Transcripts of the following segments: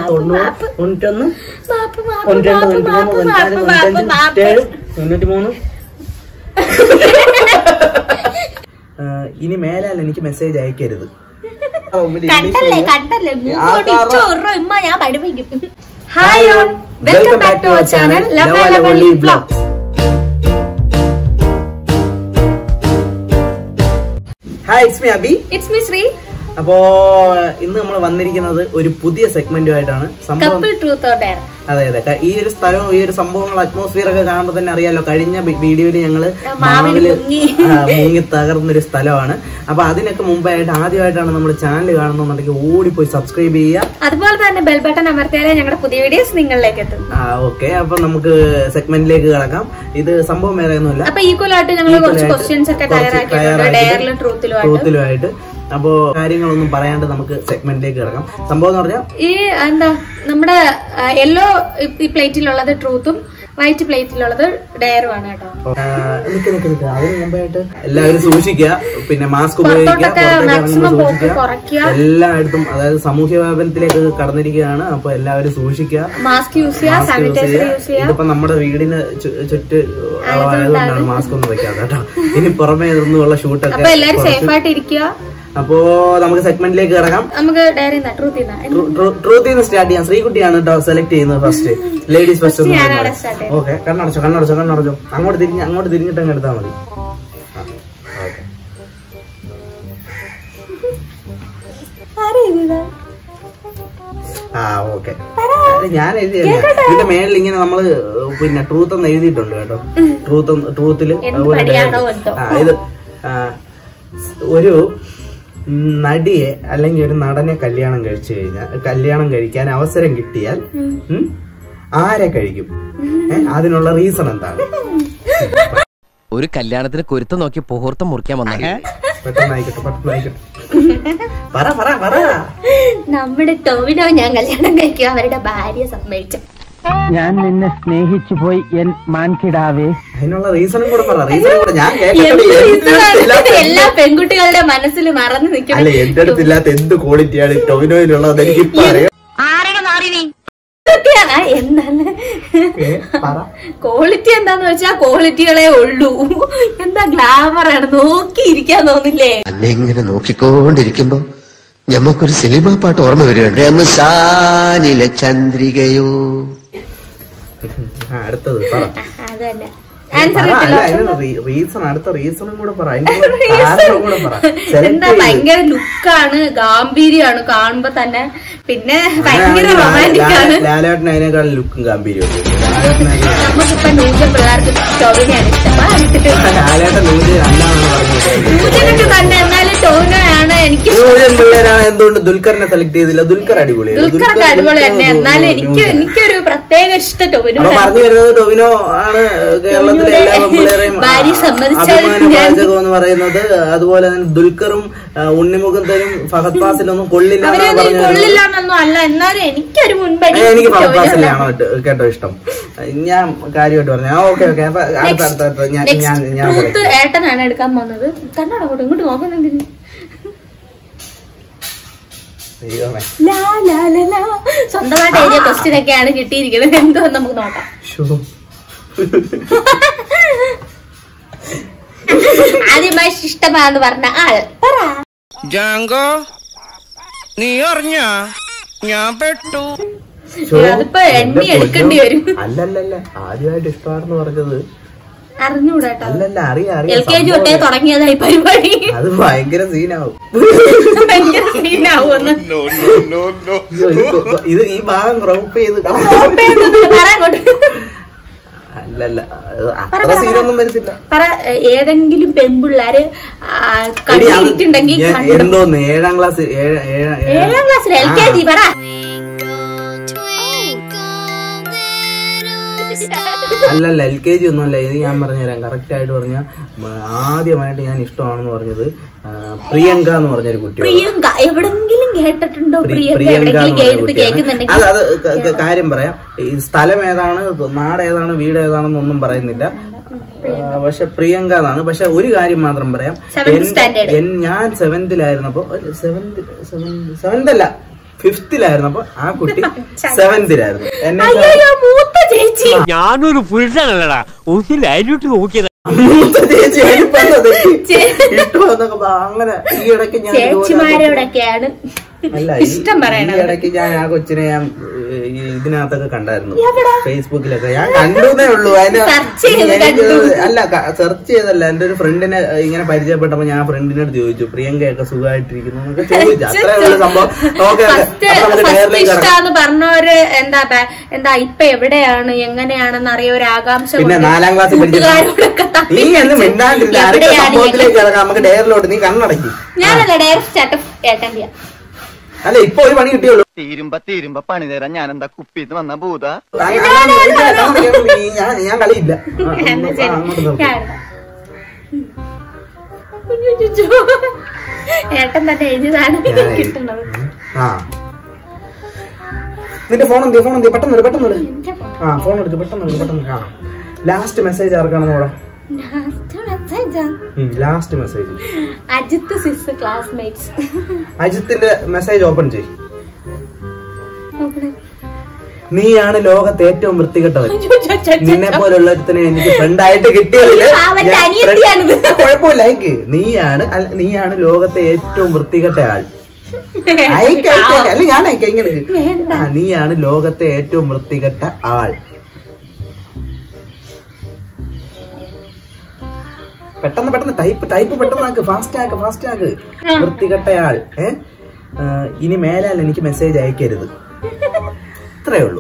തൊണ്ണൂറ് തൊണ്ണൂറ്റൊന്ന് മാപ്പ്, മാപ്പ്, തൊണ്ണൂറ്റി രണ്ട് മാപ്പ്, തൊണ്ണൂറ്റി മൂന്ന് മാപ്പ്, തൊണ്ണൂറ്റാറ് മാപ്പ്, തൊണ്ണൂറ്റഞ്ച് മാപ്പ്. തൊണ്ണൂറ്റേഴ് തൊണ്ണൂറ്റി മൂന്ന് ഇനി മേലാൽ എനിക്ക് മെസ്സേജ് അയക്കരുത് ആ, ഉമ്മിന്റെ ഇംഗ്ലീഷ് കണ്ടല്ലേ പറഞ്ഞാ- കണ്ടല്ലേ ആ, മൂന്നോട്ട് ആ, ഇച്ചോ ആ. ഉറോ ഇമ്മ ഞാൻ പഠിപ്പിക്കും hi all welcome back to our channel love lovely blog hi it's me Abi it's me Sree അപ്പോ ഇന്ന് നമ്മൾ വന്നിരിക്കുന്നത് ഒരു പുതിയ സെഗ്മെന്റുമായിട്ടാണ് സംഭവം കപ്പിൾ ട്രൂത്ത് ഓർ ഡയർ അതെ അതെ ക- ഈ ഒരു സ്ഥലവും ഈ ഒരു സംഭവങ്ങൾ അറ്റ്മോസ്ഫിയർ ഒക്കെ കാണുമ്പോൾ തന്നെ അറിയാലോ കഴിഞ്ഞ വീഡിയോയിൽ ഞങ്ങള് മാവില് മാവില് മുങ്ങി. ആ, മുങ്ങി തകർന്നൊരു സ്ഥലമാണ് അപ്പൊ അതിനൊക്കെ മുമ്പായിട്ട് ആദ്യമായിട്ടാണ് നമ്മുടെ ചാനൽ കാണുന്നുണ്ടെങ്കിൽ ഓടിപ്പോയി സബ്സ്ക്രൈബ് ചെയ്യുക അതുപോലെ തന്നെ ബെൽ ബട്ടൺ അമർത്തിയാലേ ഞങ്ങളുടെ പുതിയ വീഡിയോസ് നിങ്ങളിലേക്ക് എത്തും ആ ഓക്കെ അപ്പൊ നമുക്ക് സെഗ്മെന്റിലേക്ക് കിടക്കാം ഇത് സംഭവം വേറെ ഒന്നുമില്ല അപ്പൊ ഈക്വൽ ആയിട്ട് ഞങ്ങൾ കുറച്ച് ക്വസ്റ്റ്യൻസ് ഒക്കെ തയ്യാറാക്കിയിട്ടുണ്ട് ഡയറിലും ട്രൂത്തിലുമായിട്ട് ട്രൂത്തിലുമായിട്ട് അപ്പോ കാര്യങ്ങളൊന്നും പറയാണ്ട് നമുക്ക് സെഗ്മെന്റിലേക്ക് കിടക്കാം സംഭവം എന്ന് പറഞ്ഞാൽ ഈ എന്താ നമ്മുടെ യെല്ലോ ഈ പ്ലേറ്റിലുള്ളത് ട്രൂത്തും വൈറ്റ് പ്ലേറ്റിലുള്ളത് ഡയറുമാണ് കേട്ടോ നിക്ക് നിക്ക് നിക്ക് അതിന് മുമ്പായിട്ട് എല്ലാവരും സൂക്ഷിക്കുക പിന്നെ മാസ്ക് ഉപയോഗിക്കുക പുറത്തോട്ടൊക്കെ പുറത്തേക്ക് maximum ഇറങ്ങുമ്പോൾ പോക്ക് സൂക്ഷിക്കുക കുറയ്ക്കുക. എല്ലായിടത്തും അതായത് സാമൂഹ്യ വ്യാപനത്തിലേക്ക് കടന്നിരിക്കുകയാണ് അപ്പൊ എല്ലാവരും സൂക്ഷിക്കുക മാസ്ക് യൂസ് ചെയ്യുക മാസ്ക് യൂസ് സാനിറ്റൈസർ ചെയ്യുക യൂസ് ചെയ്യുക ഇതിപ്പോ നമ്മുടെ വീടിന് ചു- ചുറ്റ് ആയതുകൊണ്ടാണ് മാസ്ക് ഒന്നും വെക്കാതെ കേട്ടോ ഇനി പുറമേ നിന്നുള്ള അപ്പൊ ഷൂട്ടൊക്കെ എല്ലാരും സേഫ് ആയിട്ട് ഇരിക്കുക അപ്പോ നമുക്ക് സെഗ്മെന്റിലേക്ക് കിടക്കാം നമുക്ക് ഡയറി ട്രൂത്ത് ട്രൂത്തിൽ നിന്ന് സ്റ്റാർട്ട് ചെയ്യാം ശ്രീകുട്ടിയാണ് കേട്ടോ സെലക്ട് ചെയ്യുന്നത് ഫസ്റ്റ് ലേഡീസ് ഫസ്റ്റ് ഞാനാണ് start ചെയ്യുന്നത്. ഓക്കെ കണ്ണടച്ചോ കണ്ണടച്ചോ കണ്ണടച്ചോ അങ്ങോട്ട് തിരിഞ്ഞ് അങ്ങോട്ട് തിരിഞ്ഞിട്ട് അങ്ങ് എടുത്താൽ മതി ആ, okay. ആ ഓക്കെ ഞാൻ എഴുതി ഇതിന്റെ മേളിൽ ഇങ്ങനെ നമ്മള് പിന്നെ ട്രൂത്ത് എന്ന് എഴുതിയിട്ടുണ്ട് കേട്ടോ ട്രൂത്ത് ട്രൂത്തില് എന്ത് പടിയാണോ എന്തോ. ആ ഇത് ആ, ഒരു നടിയെ അല്ലെങ്കിൽ ഒരു നടനെ കല്യാണം കഴിച്ചു കഴിഞ്ഞാൽ കല്യാണം കഴിക്കാൻ അവസരം കിട്ടിയാൽ ഉം, ആരെ കഴിക്കും ഏ, അതിനുള്ള റീസൺ എന്താണ് ഒരു കല്യാണത്തിന് കുരുത്തം നോക്കി മുഹൂർത്തം മുറിക്കാൻ വന്ന പെട്ടെന്നായിക്കട്ടെ പെട്ടെന്നായിക്കട്ടെ പറ പറ പറ നമ്മുടെ ടോവിനോ ഞാൻ കല്യാണം കഴിക്കുക അവരുടെ ഭാര്യ സമ്മതിച്ചു ഞാൻ നിന്നെ സ്നേഹിച്ചു പോയി എൻ മാൻകിടാവേ അതിനുള്ള റീസണും കൂടെ പറ റീസണും കൂടെ ഞാൻ എന്ത് കേട്ടിട്ടില്ല. reason ആണ് ഇല്ലാത്ത എല്ലാ പെൺകുട്ടികളുടെ മനസ്സിൽ മറന്നു അല്ല നിൽക്കണം എന്റെ അടുത്തില്ലാത്ത എന്ത് ക്വാളിറ്റിയാണ് ടൊവിനോയിലുള്ളത് എനിക്ക് ഇപ്പൊ അറിയാം ആ, എന്താണ് ഏ, പറ ക്വാളിറ്റി എന്താന്ന് വെച്ചാ ക്വാളിറ്റികളെ ഉള്ളൂ എന്താ ഗ്ലാമർ ആണ് നോക്കിയിരിക്കാൻ തോന്നില്ലേ അന്നെ ഇങ്ങനെ നോക്കിക്കൊണ്ടിരിക്കുമ്പോ ഞമ്മക്കൊരു സിനിമ പാട്ട് ഓർമ്മ വരികയാണ് രമസാനിലെ ചന്ദ്രികയോ ആ, അടുത്തത് പറ അതന്നെ ആൻസർ പറ, കിട്ടില്ല അല്ല, അതിന് റീ- റീസൺ അടുത്ത റീസണും കൂടെ പറ അതിന്റെ കൂടെ കാരണം കൂടെ പറ Select എന്താ ചെയ്ത്. ഭയങ്കര ലുക്കാണ് ഗാംഭീര്യമാണ് കാണുമ്പോ തന്നെ പിന്നെ ഭയങ്കര അങ്ങനെയാണെങ്കിൽ റൊമാൻറ്റിക് ലാ- ആണ് ലാ- ലാലേട്ടന് അതിനേക്കാൾ ലുക്കും ഗാംഭീര്യവും ലാലേട്ടനെ- നമുക്കിപ്പൊ ന്യൂജ പിള്ളേർക്ക് ടോവിനെയാണ് ഇഷ്ടം ലാലേട്ടൻ നൂജൻ അല്ലാന്നാണ് പറഞ്ഞത് ന്യൂജനൊക്കെ തന്നെ എന്നാലും ടോവിനോയാണ് എനിക്ക് നൂജൻ പിള്ളേരാണ് എന്തുകൊണ്ട് ദുൽഖറിനെ സെലക്ട് ചെയ്തില്ല ദുൽഖർ അടിപൊളിയാണ് ദുൽഖറൊക്കെ അടിപൊളി തന്നെ എന്നാലും എനിക്ക് എനിക്കൊരു പ്രത്യേക ഇഷ്ടം ടോവിനോ അപ്പൊ പറഞ്ഞു വരുന്നത് ടൊവിനോ ആണ് കേരളത്തിലെ എല്ലാ പെൺപിള്ളേരെയും ഭാര്യ സമ്മതിച്ചാൽ അഭിമാന ഞാൻ- പാചകം എന്ന് പറയുന്നത് അതുപോലെ തന്നെ ദുൽഖറും ആ, ഉണ്ണിമുഖന്തനും ഫഹദ് ഫാസിലൊന്നും കൊള്ളില്ല എന്നാണ് അവരൊന്നും പറഞ്ഞു വരുന്നത്. കൊള്ളില്ലാന്നൊന്നും അല്ല എന്നാലും എനിക്കൊരു മുൻപടി ഏ, എനിക്ക് ഫഹദ് ടോവിനോ ഫാസിലെയാണോ ഇട്ട് കേട്ടോ ഇഷ്ടം ഞാൻ കാര്യമായിട്ട് പറഞ്ഞു ആ ഓക്കെ ഓക്കെ അപ്പൊ അടുത്ത അടുത്ത അടുത്ത ഞാൻ ഞാൻ ഞാൻ ട്രൂത്ത് പറയാം. ഏട്ടനാണ് എടുക്കാൻ പോകുന്നത് കണ്ണട കൂടെ ഇങ്ങോട്ട് നോക്കുന്നുണ്ട് ദൈവമേ. ലാ, ലാ, ലാ, ലാ. സ്വന്തമായിട്ട് എഴുതിയ ക്വസ്റ്റ്യൻ ഒക്കെയാണ് കിട്ടിയിരിക്കുന്നത് എന്തോ നമുക്ക് നോക്കാം ശ്ശോ. ആദ്യമായി ഇഷ്ടമാന്ന് പറഞ്ഞ ആൾ പറ ജാങ്കോ നീ അറിഞ്ഞ ഞാൻ പെട്ടു ശ്ശോ. അതിപ്പോ എന്റെ എണ്ണി എടുക്കേണ്ടി പൊന്നോ. വരും. അല്ലല്ലല്ല ആദ്യമായിട്ട് ഇഷ്ടമാണെന്ന് പറഞ്ഞത് അറിഞ്ഞൂടാട്ടോ അല്ലല്ല അറിയാം എൽ അറിയാം കെ ജി തൊട്ടേ സംഭവം തുടങ്ങിയതായി പരിപാടി അത് ഭയങ്കര സീനാവും ഭയങ്കര സീനാവുമെന്ന് അയ്യോ, ഇത് കൊ- ഇത് ഈ ഭാഗം ക്രോപ്പ് ചെയ്ത് പറയങ്ങോട്ട് അല്ലല്ല അത് അത്ര സീനൊന്നും വരത്തില്ല പറ ഏതെങ്കിലും പെൺപിള്ളാര് ആ, എടി, അത് കണ്ടിട്ടുണ്ടെങ്കിൽ ഞാൻ കണ്ടു എന്തോന്ന് ഏഴാം ക്ലാസ് ഏഴ് ഏഴ് ഏഴ് ഏഴാം ക്ലാസ്സിൽ എൽ കെ ജി പറ അല്ലല്ല എൽ കെ ജി ഒന്നുമല്ല ഇത് ഞാൻ പറഞ്ഞുതരാം കറക്റ്റ് ആയിട്ട് പറഞ്ഞ ആദ്യമായിട്ട് ഞാൻ ഇഷ്ടമാണെന്ന് പറഞ്ഞത് ആ, പ്രിയങ്ക എന്ന് പറഞ്ഞൊരു കുട്ടിയാണ് പ്രിയങ്ക എവിടെങ്കിലും കേട്ടിട്ടുണ്ടോ പ്രി- പ്രിയങ്ക പ്രിയങ്ക എന്ന് എവിടെങ്കിലും പറഞ്ഞ കേട്ട് കുട്ടിയാണ് കേൾക്കുന്നുണ്ടെങ്കിൽ അത് അത് ക- ക- കാര്യം പറയാം ഈ സ്ഥലം ഏതാണ് നാട് ഏതാണ് വീട് ഏതാണെന്നൊന്നും പറയുന്നില്ല ആ, പക്ഷെ പ്രിയങ്ക എന്നാണ് പക്ഷെ ഒരു കാര്യം മാത്രം പറയാം Seventh എന്റെ- standard. എൻ- ഞാൻ സെവന്തിലായിരുന്നപ്പോ സെവന്ത് സെവന്ത് അല്ല ഫിഫ്തിലായിരുന്നു അപ്പൊ ആ കുട്ടി സെവന്തിലായിരുന്നു എന്നെ അയ്യോ മൂത്ത ചേച്ചി ഞാനൊരു പുരുഷനല്ലടാ ഒന്ന് ലൈനിട്ട് നോക്കിയത് മൂത്ത ചേച്ചി അരിപ്പല്ല തെറ്റി. ഇട്ടു എന്നൊക്കെ പറ- അങ്ങനെ ഈ ഇടയ്ക്ക് ഞാൻ ഇതുപോലെ- ചേച്ചിമാരോടൊക്കെയാണ് അല്ല ഈ- ഇഷ്ടം പറയണത്. ഈ ഇടയ്ക്ക് ഞാൻ ആ കൊച്ചിനെ ഞാൻ ഏഹ്, ഈ ഇതിനകത്തൊക്കെ കണ്ടായിരുന്നു ഫേസ്ബുക്കിലൊക്കെ ഞാൻ കണ്ടുന്നേ ഉള്ളൂ അതിന് Search ചെയ്ത് എനിക്ക് കണ്ടു. അല്ല സെർച്ച് ചെയ്തല്ല എന്റെ ഒരു ഫ്രണ്ടിനെ ഇങ്ങനെ പരിചയപ്പെട്ടപ്പോ ഞാൻ ഫ്രണ്ടിനെ അടുത്ത് ചോദിച്ചു പ്രിയങ്കയൊക്കെ സുഖമായിട്ടിരിക്കുന്നു എന്നൊക്കെ ചോദിച്ചു അത്രേ ഉള്ളൂ സംഭവം ഓക്കെ ഫസ്റ്റ് ഫസ്റ്റ് ഇഷ്ടാന്ന് പറഞ്ഞവര് എന്താ ബ- എന്താ ഇപ്പൊ എവിടെയാണ് എങ്ങനെയാണെന്ന് അറിയ ഒരു ആകാംക്ഷ പിന്നെ കൊണ്ട് നാലാം ക്ലാസ്സിൽ കൂട്ടുകാരോടൊക്കെ പഠിക്കുന്ന തപ്പി നീ എന്ന് മിണ്ടാണ്ടില്ല അടുത്ത എവിടെയാണ് സംഭവത്തിലേക്ക് ഇറങ്ങാം നമുക്ക് ഡയറിലോട്ട് നീ കണ്ണടക്കി ഞാനല്ല ഡയറക്റ്റ് സ്റ്റാർട്ടപ്പ് ഏട്ടൻ്റെ അല്ല ഇപ്പൊ ഒരു പണി കിട്ടിയുള്ളൂ തീരുമ്പ തീരുമ്പ പണി തരാൻ ഞാൻ എന്താ കുപ്പിന്ന് വന്ന ഭൂത അങ്ങ- അങ്ങനെ ഇല്ല, അങ്ങനെ ഈ ഞാൻ ഞാൻ കളിയില്ല ആ, എന്നാ ആ, ശരി അങ്ങോട്ട് നോക്ക്. ഞാൻ എടുക്കാം. കുഞ്ഞു ചുച്ചു. ഏട്ടൻ തന്നെ എഴുതിയതാണ് ഞാൻ കിട്ടുന്നത് ആ നിന്റെ ഫോൺ എന്തിയ ഫോൺ എന്തിയ പെട്ടെന്ന് എടുക്ക്, പെട്ടെന്ന് എടുക്ക്. ആ ഫോൺ എടുക്ക് പെട്ടെന്ന് എടുക്ക്, പെട്ടെന്ന് എടുക്ക്. ആ ലാസ്റ്റ് മെസ്സേജ് ആർക്കാണെന്ന് നോടാ Last message ആ. Last message Ajith sis classmates അജിത്തിന്റെ മെസ്സേജ് ഓപ്പൺ ചെയ് നീയാണ് ലോകത്തെ ഏറ്റവും വൃത്തികെട്ടവൻ നിന്നെ പോലുള്ള ഒരുത്തനെ എനിക്ക് ഫ്രണ്ടായിട്ട് കിട്ടിയതില് അവന്റെ ഞാൻ അനിയത്തിയാണിത്. friend- കുഴപ്പമില്ല അയക്ക് നീയാണ് അല്ല, നീയാണ് ലോകത്തെ ഏറ്റവും വൃത്തികെട്ട ആൾ അയക്ക് അയക്ക് അല്ല ഞാൻ അയക്കാം ഇങ്ങനെ ഇരിക്ക്. ആ, നീയാണ് ലോകത്തെ ഏറ്റവും വൃത്തികെട്ട ആൾ പെട്ടെന്ന് പെട്ടെന്ന് ടൈപ്പ് ടൈപ്പ് പെട്ടെന്ന് ആക്ക് ഫാസ്റ്റ് ആക്ക് ഫാസ്റ്റ് ആക്ക് വൃത്തികെട്ടയാൾ ഏ ആ, ഇനി മേലാൽ എനിക്ക് മെസ്സേജ് അയക്കരുത് ഇത്രേ ഉള്ളൂ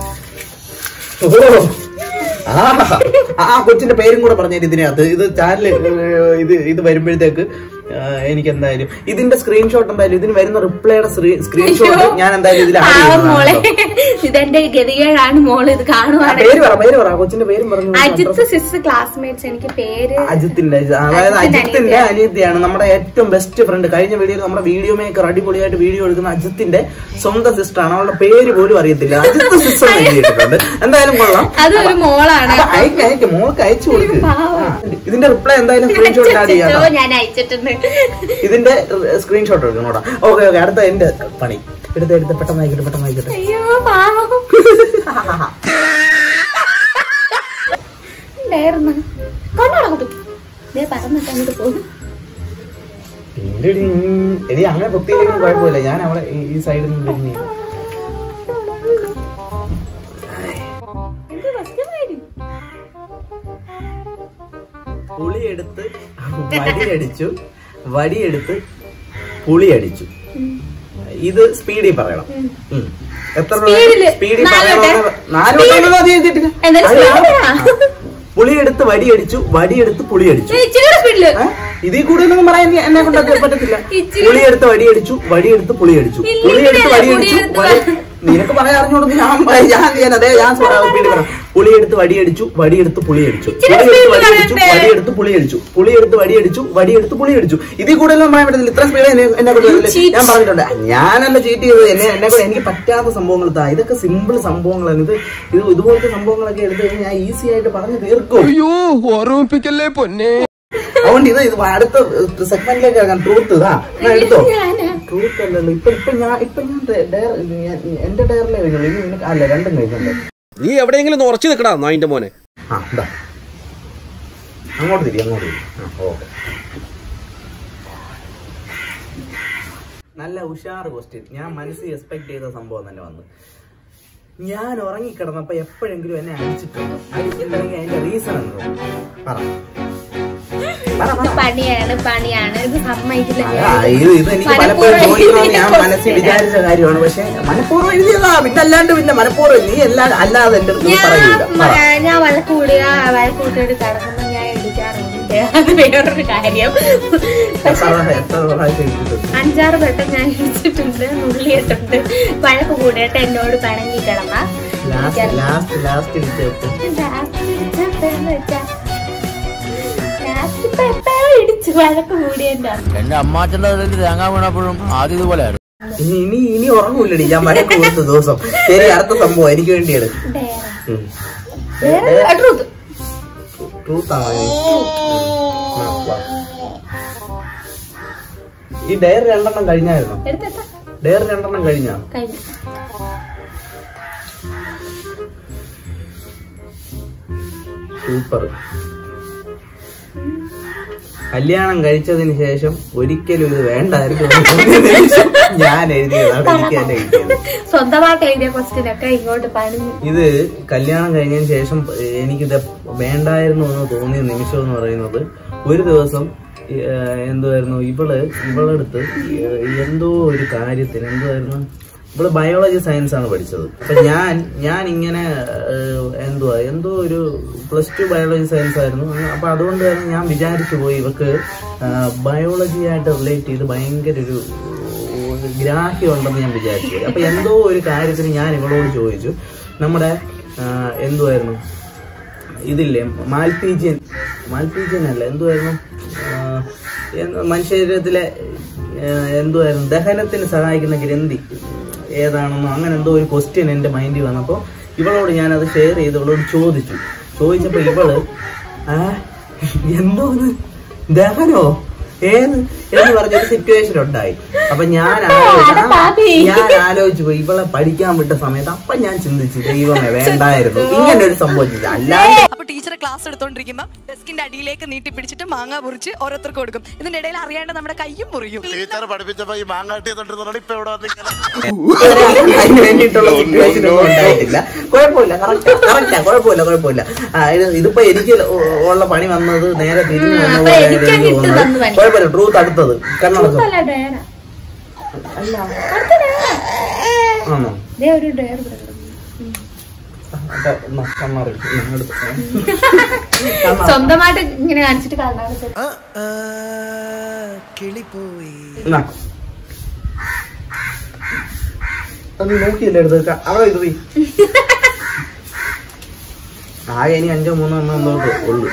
ഓ. ആ ആ കൊച്ചിന്റെ പേരും കൂടെ പറഞ്ഞേര് ഇതിനകത്ത് ഇത് ചാനല് ഇത് ഇത് വരുമ്പോഴത്തേക്ക് ആ, എനിക്ക് എന്തായാലും ഇതിന്റെ സ്ക്രീൻഷോട്ട് എന്തായാലും ഇതിന് വരുന്ന റിപ്ലൈയുടെ സ്ക്രീൻഷോട്ട് ഞാൻ എന്തായാലും ഇതിൽ ആഡ് പാവം മോളെ ചെയ്യുന്നതാണ് ഇതെന്റെ ഗതികേടാണ് മോള് ഇത് ആ, കാണുവാണ് പേര് പറ പേര് പറ ആ കൊച്ചിന്റെ പേരും പറഞ്ഞു അജിത്ത് സിസ് ക്ലാസ്മേറ്റ്സ് എനിക്ക് പേര് അജിത്തിന്റെ അതായത് അജിത്തിന്റെ അജിത്തിന്റെ അനിയത്തിയാണ് നമ്മുടെ ഏറ്റവും ബെസ്റ്റ് ഫ്രണ്ട് കഴിഞ്ഞ വീഡിയോയിൽ നമ്മുടെ വീഡിയോ മേക്കർ അടിപൊളിയായിട്ട് വീഡിയോ എടുക്കുന്ന അജിത്തിന്റെ സ്വന്തം സിസ്റ്റർ ആണ് അവളുടെ പേര് പോലും അറിയത്തില്ല അജിത്ത് സിസ്റ്റർ എഴുതിയിട്ടുണ്ട് എന്തായാലും കൊള്ളാം അതൊരു മോളാണ് അപ്പൊ അയക്ക് അയക്ക് മോൾക്ക് അയച്ചു കൊടുക്ക് ആ, ഇതിന്റെ റിപ്ലൈ എന്തായാലും സ്ക്രീൻഷോട്ട് ആഡ് ചെയ്യാം അച്ചോ, ഞാൻ അയച്ചിട്ടുണ്ട് ഇതിന്റെ സ്ക്രീൻഷോട്ട് എടുക്കണോടാ ഓക്കെ ഓക്കെ അടുത്ത എന്റെ പണി എടുത്ത് എടുത്ത് പെട്ടെന്ന് അയക്കട്ടെ പെട്ടെന്ന് അയക്കട്ടെ അയ്യോ പാവം ഉണ്ടായിരുന്നു കൊണ്ടോടക്കും ദേ പറന്നിട്ട് അങ്ങോട്ട് പോകും ടിൻഡിടിൻ. എടി അങ്ങനെ കുത്തിയില്ലെങ്കിലും കുഴപ്പമില്ല ഞാൻ അവളെ ഈ- ഈ സൈഡിൽ നിന്ന് തിരിഞ്ഞ് എന്ത് കഷ്ടമായിരുന്നു പുളിയെടുത്ത് വടിയടിച്ചു വടിയെടുത്ത് പുളിയടിച്ചു ഇത് സ്പീഡിൽ പറയണം ഉം. എത്ര സ്പീഡില്? സ്പീഡിൽ നാല് പറയണമെന്ന് വട്ടം? നാല് സ്പീഡ്? വട്ടം ഒന്നും അധികം ചെയ്തിട്ടില്ല. എന്നാലും അല്ല, സ്പീഡിലാ? ആ. പുളിയെടുത്ത് വടിയടിച്ചു വടിയെടുത്ത് പുളിയടിച്ചു ഇച്ചിരി സ്പീഡില് ഏ? ഇതിൽ കൂടുതലൊന്നും പറയാൻ എന്നെ കൊണ്ട് അത് പറ്റത്തില്ല ഇച്ചിരി- പുളിയെടുത്ത് വടിയടിച്ചു വടിയെടുത്ത് പുളിയടിച്ചു ഇല്ല, പുളിയെടുത്ത് ഇല്ല, വടിയടിച്ചു പുളിയെടുത്ത് വടി- നിനക്ക് പറയാൻ അറിഞ്ഞോണ്ട് ഞാൻ പറയാം. ഞാൻ ചെയ്യാൻ അതേ ഞാൻ സ്പീഡ് പറയാം പുളിയെടുത്ത് വടിയടിച്ചു വടിയെടുത്ത് പുളിയടിച്ചു ഇച്ചിരി പുളിയെടുത്ത് speed വടിയടിച്ചു പറയണ്ടേ? വടിയെടുത്ത് പുളിയടിച്ചു പുളിയെടുത്ത് വടിയടിച്ചു വടിയെടുത്ത് പുളിയടിച്ചു ഇതിൽ കൂടുതലൊന്നും പറയാൻ പറ്റത്തില്ല ഇത്ര സ്പീഡ് എന്നെ എന്നെ കൊണ്ട് വരില്ല. cheat. ഞാൻ പറഞ്ഞിട്ടുണ്ട് ഞാനല്ല ചീറ്റ് ചെയ്തത് എന്നെ എന്നെ കൊണ്ട് എനിക്ക് പറ്റാത്ത സംഭവങ്ങൾ താ ഇതൊക്കെ സിമ്പിൾ സംഭവങ്ങളാണ് ഇത് ഇത് ഇതുപോലത്തെ സംഭവങ്ങളൊക്കെ എടുത്ത് കഴിഞ്ഞാൽ ഞാൻ ഈസി ആയിട്ട് പറഞ്ഞു തീർക്കും അയ്യോ ഓർമ്മിപ്പിക്കല്ലേ പൊന്നെ അതുകൊണ്ട് ഇത് ഇത് അടുത്ത സെഗ്മെന്റിലേക്ക് ഇറങ്ങാൻ ട്രൂത്ത് ഇതാ ഞാൻ എടുത്തോ ഞാനാ. ട്രൂത്ത് അല്ലല്ലോ ഇപ്പൊ ഇപ്പൊ ഞാൻ ഇപ്പൊ ഞാൻ ഡയ- ഡയർ- ഞാൻ- എന്റെ ഡയറിലേ കഴിഞ്ഞുള്ളൂ ഇനി നിനക്ക് അല്ല രണ്ടും കഴിഞ്ഞല്ലേ നീ എവിടെയെങ്കിലും ഉറച്ചു നിൽക്കടാ നായിന്റെ മോനെ ആ ഇതാ അങ്ങോട്ട് തിരി അങ്ങോട്ട് തിരി ആ ഓക്കെ നല്ല ഉഷാർ ക്വസ്റ്റ്യൻ ഞാൻ മനസ്സിൽ എക്സ്പെക്ട് ചെയ്ത സംഭവം തന്നെ വന്നു ഞാൻ ഉറങ്ങിക്കിടന്നപ്പോ എപ്പോഴെങ്കിലും എന്നെ അടിച്ചിട്ടുണ്ടോ അടിച്ചിട്ടുണ്ടെങ്കിൽ അതിന്റെ റീസൺ എന്തോ പറ പറ ഇത് പറ പണിയാണ് പണിയാണ് ഇത് സമ്മതിക്കില്ല ആ, ഇത് ഇത് എനിക്ക് പലപ്പോഴും ചോദിക്കണമെന്ന് ഞാൻ മനസ്സിൽ വിചാരിച്ച കാര്യമാണ് പക്ഷെ മനഃപൂർവ്വം എഴുതിയതാ പിന്നെ അല്ലാണ്ട് പിന്നെ മനഃപൂർവ്വം നീ എല്ലാ അല്ലാതെ എന്റെ അടുത്ത് ഞാൻ പറയൂല പറ. ഞാൻ വഴക്ക് കൂടുക വഴക്ക് കൂട്ടിയിട്ട് കിടക്കുമ്പോ ഞാൻ എഴുതിക്കാറുണ്ട് അത് വേറൊരു കാര്യം എത്ര പ്രാവശ്യം- എത്ര പ്രാവശ്യം എഴുതിയിട്ടുണ്ട്? അഞ്ചാറ് വട്ടം ഞാൻ എഴുതിയിട്ടുണ്ട് നുള്ളിയിട്ടുണ്ട് വഴക്ക് കൂടിയിട്ട് എന്നോട് പിണങ്ങി കിടന്ന ലാസ്റ്റ് ലാസ്റ്റ് ലാസ്റ്റ് ഇടിച്ചിട്ട് ഇടിച്ച് വഴക്ക് കൂടിയന്റെ എന്റെ അമ്മാച്ചന്റെ തേങ്ങാ വീണപ്പോഴും ആദ്യം ഇതുപോലെ ഇനി ഇനി ഇനി ഉറങ്ങൂല്ലടി ഞാൻ മഴക്ക് കൊടുത്ത ദിവസം ശരി അടുത്ത സംഭവം എനിക്ക് വേണ്ടിയാണ് ഉം. ട്രൂത്ത് Truth ആണോ ഇത്? ഉം. ആ, വാ. ഈ ഡയറി രണ്ടെണ്ണം കഴിഞ്ഞായിരുന്നോ എടുത്തേട്ടാ ഡയർ രണ്ടെണ്ണം കഴിഞ്ഞാ കഴിഞ്ഞു സൂപ്പർ കല്യാണം കഴിച്ചതിന് ശേഷം ഒരിക്കലും ഇത് വേണ്ടായിരുന്നു എന്ന് തോന്നിയ നിമിഷം ഞാൻ എഴുതിയതാണ് എനിക്ക് തന്നെ കിട്ടിയത് സ്വന്തമായിട്ട് എഴുതിയ ക്വസ്റ്റ്യൻ ഒക്കെ ഇങ്ങോട്ട് പണിഞ്ഞു ഇത് കല്യാണം കഴിഞ്ഞതിന് ശേഷം എനിക്കിത് വേണ്ടായിരുന്നു എന്ന് തോന്നിയ നിമിഷം എന്ന് പറയുന്നത് ഒരു ദിവസം ഏഹ്, എന്തുവായിരുന്നു ഇവള് ഇവളടുത്ത് ഏഹ്, എന്തോ ഒരു കാര്യത്തിന് എന്തുവായിരുന്നു ഇവള് ബയോളജി സയൻസ് ആണ് പഠിച്ചത് അപ്പൊ ഞാൻ ഞാൻ ഇങ്ങനെ ഏഹ്, എന്തുവാ എന്തോ ഒരു പ്ലസ് ടു ബയോളജി സയൻസ് ആയിരുന്നു അപ്പൊ അതുകൊണ്ട് തന്നെ ഞാൻ വിചാരിച്ചു പോയി ഇവക്ക് ബയോളജി ആയിട്ട് റിലേറ്റ് ചെയ്ത് ഭയങ്കര ഒരു ഒരു ഗ്രാഹ്യം ഉണ്ടെന്ന് ഞാൻ വിചാരിച്ചു അപ്പൊ എന്തോ ഒരു കാര്യത്തിന് ഞാൻ ഇവളോട് ചോദിച്ചു നമ്മുടെ ആ, എന്തുവായിരുന്നു ഇതില്ലേ മാൽപീജിയൻ മാൽപീജിയൻ അല്ല എന്തുവായിരുന്നു ആ, എന്ത് മനുഷ്യശരീരത്തിലെ ആ, എന്തുവായിരുന്നു ദഹനത്തിന് സഹായിക്കുന്ന ഗ്രന്ഥി ഏതാണെന്നോ അങ്ങനെ എന്തോ ഒരു ക്വസ്റ്റ്യൻ എന്റെ മൈൻഡിൽ വന്നപ്പോൾ ഇവളോട് ഞാൻ അത് ഷെയർ ചെയ്ത് ഇവളോട് ചോദിച്ചു ചോദിച്ചപ്പോ ഇവള് ആ എന്തോന്ന് ദഹനോ ഏത് എന്ന് പറഞ്ഞൊരു സിറ്റുവേഷൻ ഉണ്ടായി അപ്പൊ ഞാൻ ആലോചിച്ചു ആ, ഞാൻ ആലോചിച്ചു പോയി ഇവളെ പഠിക്കാൻ വിട്ട സമയത്ത് അപ്പൊ ഞാൻ ചിന്തിച്ചു ദൈവമേ വേണ്ടായിരുന്നു ഇങ്ങനെ ഒരു സംഭവിച്ചില്ല അല്ലാതെ അപ്പൊ ടീച്ചർ ക്ലാസ് എടുത്തോണ്ടിരിക്കുമ്പോ ഡെസ്കിന്റെ അടിയിലേക്ക് നീട്ടി പിടിച്ചിട്ട് മാങ്ങ മുറിച്ച് ഓരോരുത്തർക്ക് കൊടുക്കും ഇതിന്റെ ഇടയിൽ അറിയാണ്ട് നമ്മുടെ കയ്യും മുറിയും ടീച്ചർ പഠിപ്പിച്ചപ്പോ ഈ മാങ്ങാട്ടി തൊണ്ടിരുന്നോണ്ട് ഇപ്പൊ ഇവിടെ വന്നിങ്ങനെ അതിന് വേണ്ടിയിട്ടുള്ള സിറ്റുവേഷൻ ഒന്നും ഉണ്ടായിട്ടില്ല കുഴപ്പമില്ല കറക്റ്റാ കറക്റ്റാ കുഴപ്പമില്ല കുഴപ്പമില്ല ആ, ഇത് ഇതിപ്പോ എനിക്ക് ഉള്ള പണി വന്നത് നേരെ തിരിഞ്ഞു വന്ന അപ്പൊ പോലെ എനിക്ക് എനിക്ക് അങ്ങ് ഇട്ട് തന്നു തോന്നുന്നത് പണി. കുഴപ്പമില്ല ട്രൂത്ത് അടുത്തത് കണ്ണടച്ചോ അല്ല ഡയറ ആണോ ദേ ഒരു ഡയർ അപ്പൊ എന്നാ, കണ്ണടച്ചു ഉം, എടുത്തോ. സ്വന്തമായിട്ട് ഇങ്ങനെ കാണിച്ചിട്ട് കണ്ണാടി എന്നാ. അത് നീ നോക്കിയല്ലേ എടുത്ത് അവിടെ ഇത് പോയി ആകെ ഇനി അഞ്ചോ മൂന്നോ എണ്ണോ എന്തോ ഉള്ളു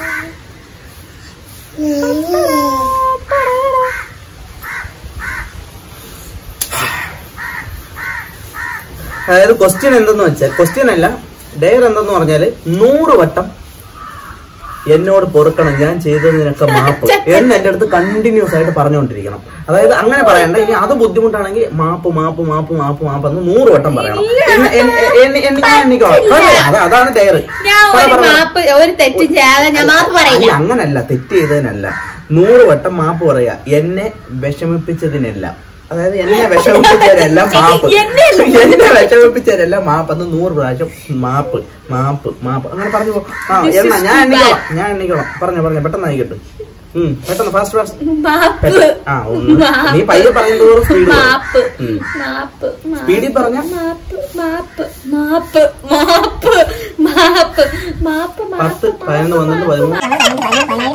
അതായത് ക്വസ്റ്റ്യൻ എന്തെന്ന് വെച്ചാൽ ക്വസ്റ്റ്യൻ അല്ല ഡയർ എന്തെന്ന് പറഞ്ഞാല് നൂറ് വട്ടം എന്നോട് പൊറുക്കണം ഞാൻ ചെയ്തതിനൊക്കെ മാപ്പ് എന്ന് എന്റെ അടുത്ത് കണ്ടിന്യൂസ് ആയിട്ട് പറഞ്ഞുകൊണ്ടിരിക്കണം അതായത് അങ്ങനെ പറയണ്ട ഇനി അത് ബുദ്ധിമുട്ടാണെങ്കിൽ മാപ്പ് മാപ്പ് മാപ്പ് മാപ്പ് മാപ്പ് എന്ന് നൂറ് വട്ടം പറയണം എന്നെ- എന്നെ- എന്നെ- എന്നെ- ഞാൻ എണ്ണിക്കോളാം കുഴപ്പമില്ല. അത് അതാണ് ഡയർ ഞാൻ ഒരു മാപ്പ് ഒരു തെറ്റും ചെയ്യാതെ ഞാൻ മാപ്പ് പറയില്ല അല്ല അങ്ങനല്ല തെറ്റ് ചെയ്തതിനല്ല നൂറ് വട്ടം മാപ്പ് പറയാ എന്നെ വിഷമിപ്പിച്ചതിനെല്ലാം അതായത് എന്നെ വിഷമിപ്പിച്ചതിനെല്ലാം മാപ്പ് എന്നെ എന്നെ വിഷമിപ്പിച്ചതിനെല്ലാം മാപ്പ് എന്ന് നൂറ് പ്രാവശ്യം മാപ്പ് മാപ്പ് മാപ്പ് അങ്ങനെ പറഞ്ഞു പോ. ആ എന്നാ ഞാൻ എണ്ണിക്കോളാം ഞാൻ എണ്ണിക്കോളാം പറഞ്ഞോ പറഞ്ഞോ പെട്ടെന്ന് ആയിക്കട്ടെ ഉം പെട്ടെന്ന് ഫാസ്റ്റ് ഫാസ്റ്റ് മാപ്പ് ആ ഒന്ന് നീ പയ്യെ പറയുന്നതോറും സ്പീഡ് മാപ്പ് മാപ്പ് സ്പീഡിൽ പറഞ്ഞ മാപ്പ് മാപ്പ് മാപ്പ് മാപ്പ് മാപ്പ് മാപ്പ് പത്ത് പതിനൊന്ന് പന്ത്രണ്ട് പതിമൂന്ന്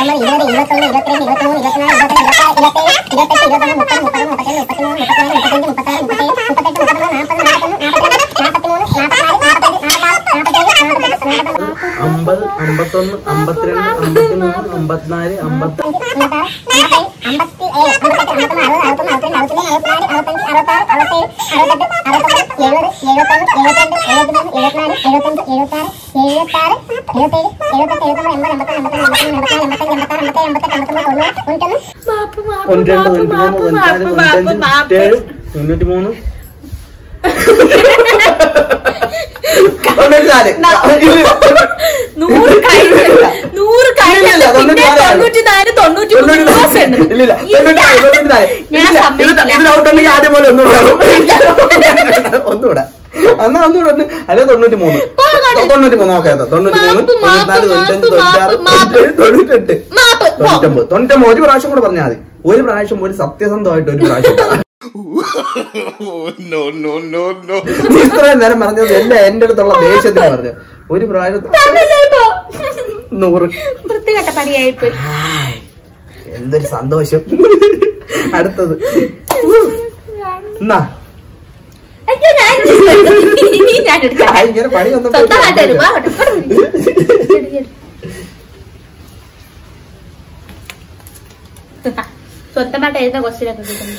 അമ്പത് അമ്പത്തൊന്ന് അമ്പത്തിരണ്ട് അമ്പത്തിമൂന്ന് അമ്പത്തിനാല് അമ്പത്തി മാപ്പ് മാപ്പ് തൊണ്ണൂറ്റി രണ്ട് മാപ്പ് തൊണ്ണൂറ്റി മൂന്ന് മാപ്പ് തൊണ്ണൂറ്റാല് മാപ്പ് മാപ്പ് തൊണ്ണൂറ്റഞ്ച് തൊണ്ണൂറ്റി മൂന്ന് തൊണ്ണൂറ്റിനാല് നൂറ് കഴിഞ്ഞു നൂറ് കഴിഞ്ഞു ഇല്ല, പിന്നെ തൊണ്ണൂറ്റി നാല്. തൊണ്ണൂറ്റി നാല് തൊണ്ണൂറ്റി മൂന്ന് ദിവസം ഉണ്ട്. ഇല്ലില്ല തൊണ്ണൂറ്റിനാല് തൊണ്ണൂറ്റിനാല് ഞാൻ ഇല്ല, സമ്മതിക്കില്ല. ഇത് ഇത് ഔട്ടുണ്ടെങ്കിൽ ആദ്യം പോലെ ഒന്നുകൂടെ ഒന്നുകൂടെ എന്നാ ഒന്നുകൂടെ ഒന്ന് അല്ലെ തൊണ്ണൂറ്റി മൂന്ന് തൊണ്ണൂറ്റി മൂന്ന് ഓക്കെ തൊണ്ണൂറ്റി മൂന്ന് മാപ്പ്, തൊണ്ണൂറ്റിനാല് മാപ്പ്, തൊണ്ണൂറ്റഞ്ച് തൊണ്ണൂറ്റാറ് മാപ്പ്, തൊണ്ണൂറ്റേഴ് തൊണ്ണൂറ്റെട്ട് മാപ്പ് പോ. തൊണ്ണൂറ്റൊമ്പത് തൊണ്ണൂറ്റൊമ്പത് ഒരു പ്രാവശ്യം കൂടെ പറഞ്ഞാൽ മതി ഒരു പ്രാവശ്യം ഒരു സത്യസന്ധമായിട്ട് ഒരു പ്രാവശ്യം പറ. നോ നോ നോ നോ നീ ഇത്രയും നേരം പറഞ്ഞത് എല്ലാം എന്റെ അടുത്തുള്ള ദേഷ്യത്തിന് പറഞ്ഞു ഒരു പ്രാവശ്യം തന്നില്ലേ ഇപ്പോ? നൂറ് വൃത്തികെട്ട പണിയായിപ്പോയി എന്തൊരു സന്തോഷം അടുത്തത് എന്നാ അയ്യോ ഞാൻ ഇനി ഞാൻ എടുക്കാം ആ, ഇങ്ങനെ പണി വന്നപ്പോ സ്വന്തമായിട്ട് തരും. വാ, അങ്ങോട്ട്, ഇങ്ങോട്ട് വരൂ. ശരി, ശരി. സ്വന്തമായിട്ട് എഴുതുന്ന ക്വസ്റ്റ്യൻ ഒക്കെ കിട്ടുന്നു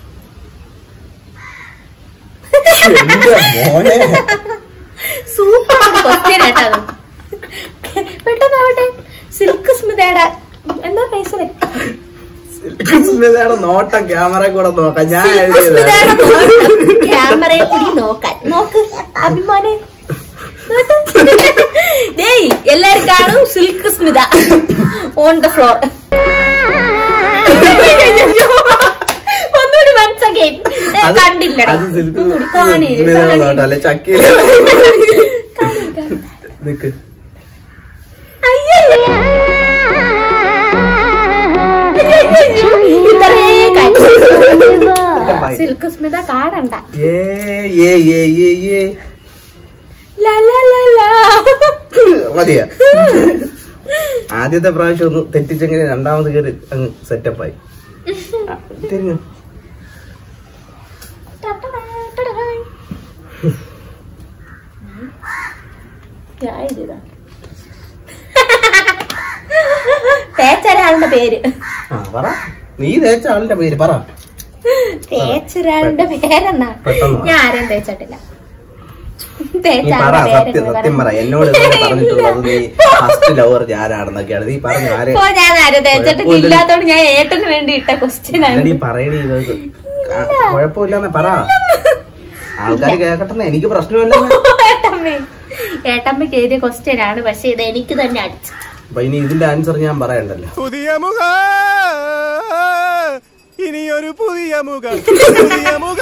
എന്റെ മോനെ സൂപ്പർ ക്വസ്റ്റ്യൻ ആട്ടോ അത് പെട്ടെന്നാവട്ടെ സിൽക്ക് സ്മിതയുടെ എന്താ പൈസ സ്മിതയുടെ നോട്ടം ക്യാമറ കൂടെ നോക്കാം ഞാൻ എഴുതിയത് ക്യാമറയെ കൂടി നോക്കാൻ നോക്ക് അഭിമാനെ നോക്ക്. ഡേയ് എല്ലാരും കാണും Silk Smitha on the floor ഒന്നുകൂടി വൺസ് അഗൈൻ അത് കണ്ടില്ലടാ അത് സിൽക്ക് ഒന്നുകൂടി കാണില്ല സ്മിതയുടെ നോട്ടം അല്ലെ ചക്കി നിക്ക് സിൽക്ക് സ്മിത കാണണ്ട ഏ ഏ ഏ ഏ ഏ ലാ ലാ ലാ ലാ മതിയാ ആദ്യത്തെ പ്രാവശ്യം ഒന്ന് തെറ്റിച്ചെങ്കിൽ രണ്ടാമത് കയറി അങ്ങ് സെറ്റപ്പായി തിരിഞ്ഞു ഞാൻ എഴുതിയതാ. തേച്ചൊരാളുടെ പേര് ആ പറ നീ തേച്ച ആളിന്റെ പേര് പറ തേച്ചൊരാളുടെ പേരെന്നാ പെട്ടെന്ന് പറ. ഞാൻ ആരെയും തേച്ചിട്ടില്ല നീ തേച്ച പറ ആളുടെ സത്യം പേരെന്ന് സത്യം പറ പറ. എന്നോട് ഇതുവരെ പറഞ്ഞിട്ടുള്ളത് നീ ഫസ്റ്റ് ലവർ ഞാനാണെന്നൊക്കെയാണ് നീ പറഞ്ഞു ആരെ ഓ ഞാൻ ആരും തേച്ചിട്ടില്ല കുഴപ്പമില്ല. ഇല്ലാത്തോണ്ട് ഞാൻ ഏട്ടന് വേണ്ടി ഇട്ട ക്വസ്റ്റ്യൻ ആണ് നീ പറയണി ഇത് ആ, കുഴപ്പമില്ലെന്ന് പറ ആൾക്കാർ കേക്കട്ടെ എനിക്ക് പ്രശ്നമില്ല ഏട്ടമ്മേ ഏട്ടമ്മയ്ക്ക് എഴുതിയ ക്വസ്റ്റ്യൻ ആണ് പക്ഷെ ഇത് എനിക്ക് തന്നെ അടിച്ചു അപ്പൊ ഇനി ഇതിന്റെ ആൻസർ ഞാൻ പറയണ്ടല്ലോ പുതിയ മുഖ ഇനിയൊരു പുതിയ മുഖ പുതിയ മുഖ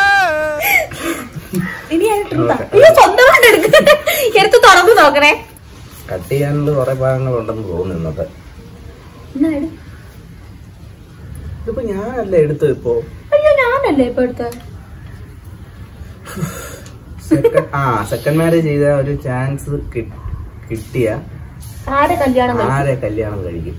ഇനി ഞാൻ ട്രൂത്താ അയ്യോ സ്വന്തമായിട്ട് എടുക്കട്ടെ എടുത്ത് തുറന്നു നോക്കണേ കട്ട് ചെയ്യാനുള്ള കുറെ ഭാഗങ്ങളുണ്ടെന്ന് തോന്നുന്നു ഇന്നത്തെ എന്നാ എടു. ഇതിപ്പോ ഞാനല്ല എടുത്ത് ഇപ്പോ അയ്യോ ഞാനല്ലേ ഇപ്പൊ എടുത്തത് സെക്കൻഡ് ആ സെക്കൻഡ് മാരേജ് ചെയ്ത ഒരു ചാൻസ് കിട്ടിയ ആരെ കല്യാണം കഴിച്ചു ആരെ കല്യാണം കഴിക്കും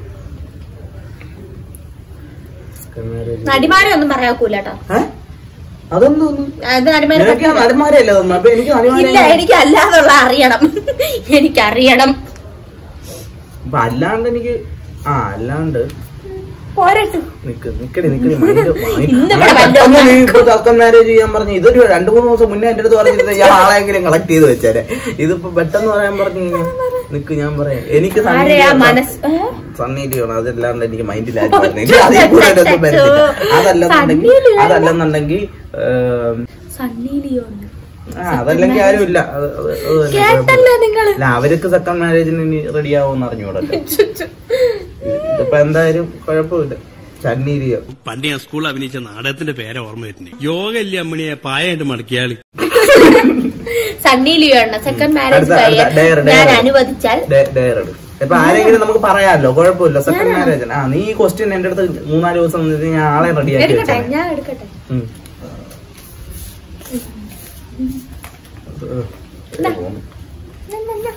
സെക്കൻഡ് മാരേജ് നടിമാരെ ഒന്നും പറയാക്കൂല കേട്ടോ അതൊന്നും അത് നടിമാരെ നിനക്ക് ആ നടിമാരല്ലേ തോന്നുന്നു അപ്പൊ എനിക്ക് ഇല്ല നടിമാരെ എനിക്ക് അല്ലാതുള്ള അറിയണം എനിക്കറിയണം അപ്പൊ അല്ലാണ്ട് എനിക്ക് ആ അല്ലാണ്ട് പോരട്ടു നിക്ക് നിക്കടി നിക്കടി മൈൻഡ് ഇന്നിവിടെ വല്ലതും നീ ഇപ്പൊ സെക്കൻഡ് മാരേജ് ചെയ്യാൻ പറഞ്ഞു ഇതൊരു രണ്ടു മൂന്ന് ദിവസം മുന്നേ എന്റെ അടുത്ത് പറഞ്ഞിട്ട് ഞാൻ ആളെങ്കിലും കളക്ട് ചെയ്ത് വെച്ചേരെ ഇതിപ്പോ പെട്ടെന്ന് പറയാൻ പറഞ്ഞു നിക്ക് ഞാൻ പറയാം എനിക്ക് സണ്ണി ആരെയാ ലിയോൺ മനസ് ഏ? സണ്ണി ലിയോൺ അതല്ലാണ്ട് എനിക്ക് മൈൻഡിലായിട്ട് പറഞ്ഞു അതിൽ കൂടെ ഇതൊന്നും വരുന്നില്ല അതല്ലെന്നുണ്ടെങ്കിൽ സണ്ണി ലിയോൺ. അതല്ലെന്നുണ്ടെങ്കിൽ ഏം, സണ്ണി ലിയോൺ ആ അതല്ലെങ്കിൽ ആരും ഇല്ല അത് അത് അത് തന്നെ കേട്ടല്ലോ നിങ്ങള് അല്ല അവർക്ക് സെക്കൻഡ് മാരേജിന് ഇനി റെഡി ആവുമെന്ന് അറിഞ്ഞൂടല്ലോ ഇതിപ്പോ എന്തായാലും കുഴപ്പമില്ല ചന്നീരിയോ പണ്ട് ഞാൻ സ്കൂളിൽ അഭിനയിച്ച നാടകത്തിന്റെ പേരെ ഓർമ്മ വരുന്നേ യോഗ ഇല്ലേ അമ്മണിയെ പായായിട്ട് മടക്കിയാളി സണ്ണി ലിയോണ് സെക്കൻഡ് മാരേജ് അടുത്ത- അടുത്ത ഡയർ ഞാൻ ഡയർ അനുവദിച്ചാൽ ഡയർ എടുക്കും ഇപ്പൊ ആരെങ്കിലും നമുക്ക് പറയാമല്ലോ കുഴപ്പമില്ല സെക്കൻഡ് മാരേജ് ആ നീ ഈ ക്വസ്റ്റ്യൻ എന്റെ അടുത്ത് മൂന്നാല് ദിവസം നിന്നിട്ട് ഞാൻ ആളെ റെഡിയാക്കി എടുക്കട്ടെ വെച്ചേ ഞാൻ എടുക്കട്ടെ ന, ന, ന.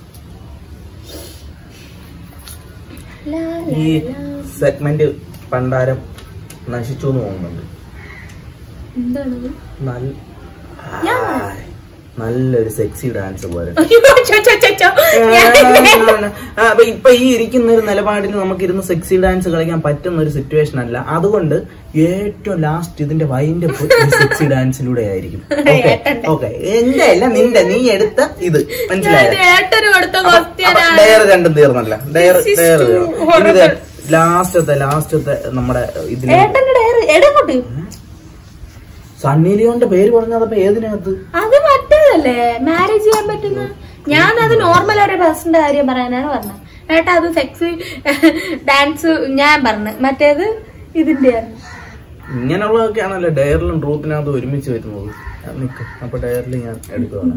ലാ, ലാ, ഈ ലാ. സെഗ്മെന്റ് പണ്ടാരം നശിച്ചു എന്ന് തോന്നുന്നുണ്ട് എന്താണത് നല്ല ഞാൻ നല്ലൊരു സെക്സി ഡാൻസ് പോലെ അയ്യോ, ചോ, ചോ, ചോ, ചോ. ഞാൻ- ആ, അപ്പൊ ഇപ്പൊ ഈ ഇരിക്കുന്ന ഒരു നിലപാടിൽ നമുക്ക് ഇരുന്ന് സെക്സി ഡാൻസ് കളിക്കാൻ പറ്റുന്ന ഒരു സിറ്റുവേഷൻ അല്ല അതുകൊണ്ട് ഏറ്റവും ലാസ്റ്റ് ഇതിന്റെ വൈൻഡ് സെക്സി ഡാൻസിലൂടെ ആയിരിക്കും ഓക്കെ ഏട്ടന്റെ. ഓക്കെ എന്റെ അല്ല നിന്റെ നീ എടുത്ത ഇത് മനസ്സിലായോ ഇത് ഏട്ടന് കൊടുത്ത ക്വസ്റ്റ്യൻ ആണ് ഡയർ രണ്ടും തീർന്നല്ല dare This is dare too തീർന്നു horrible. ലാസ്റ്റത്തെ ലാസ്റ്റത്തെ നമ്മുടെ ഇതിന് ഏട്ടന്റെ ഡയറി എടങ്ങോട്ട് സണ്ണി ലിയോന്റെ പേര് പറഞ്ഞതപ്പോ ഏതിനകത്ത് അത് മറ്റേതല്ലേ മാരേജ് ചെയ്യാൻ പറ്റുന്ന ഞാൻ അത് നോർമൽ ഒരു പേഴ്സന്റെ കാര്യം പറയാനാണ് പറഞ്ഞത് ഏട്ടാ അത് സെക്സി ഡാൻസ് ഞാൻ പറഞ്ഞു മറ്റേത് ഇതിന്റെ ഇങ്ങനെയുള്ളതൊക്കെ ആണല്ലോ ഡയറിലും ട്രൂത്തിനകത്ത് ഒരുമിച്ച് വരുന്നത് ആ, നിക്ക് അപ്പൊ ഡയറിൽ ഞാൻ എടുക്കുവാണ്